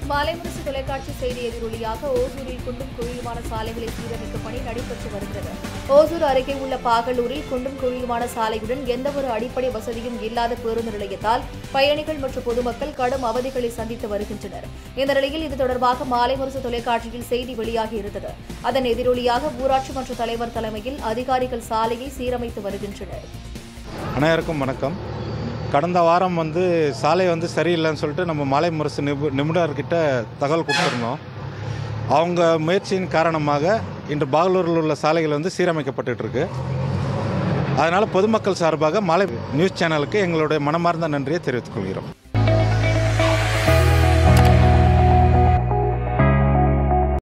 மாலைமுரசு தொலைக்காட்சி செய்தி எதிரொலியாக ஓசூரில் குண்டும் குழியுமான சாலைகளை சீரமைக்கும் பணி நடைபெற்று வருகிறது ஓசூர் அருகே உள்ள பாகலூரில் குண்டும் குழியுமான சாலையுடன் எந்தவொரு அடிப்படை வசதியும் இல்லாத பேருந்து நிலையத்தால் பயணிகள் மற்றும் பொதுமக்கள் கடும் அவதிகளை சந்தித்து வருகின்றனர் இந்த நிலையில் இது தொடர்பாக மாலைமுரசு தொலைக்காட்சியில் செய்தி வெளியாகி இருந்தது அதன் எதிரொலியாக ஊராட்சி மன்ற தலைவர் தலைமையில் அதிகாரிகள் சாலையை சீரமைத்து வருகின்றனர் அனைவருக்கும் வணக்கம் கடந்த வாரம் வந்து சாலை வந்து சரியில்லைன்னு சொல்லிட்டு நம்ம மாலை முரசு நிபு நிபுணர்கிட்ட தகவல் கொடுத்துருந்தோம் அவங்க முயற்சியின் காரணமாக இன்று பாகலூரில் உள்ள சாலைகள் வந்து சீரமைக்கப்பட்டுட்டு இருக்கு அதனால் பொதுமக்கள் சார்பாக மாலை நியூஸ் சேனலுக்கு எங்களுடைய மனமார்ந்த நன்றியை தெரிவித்துக் கொள்கிறோம்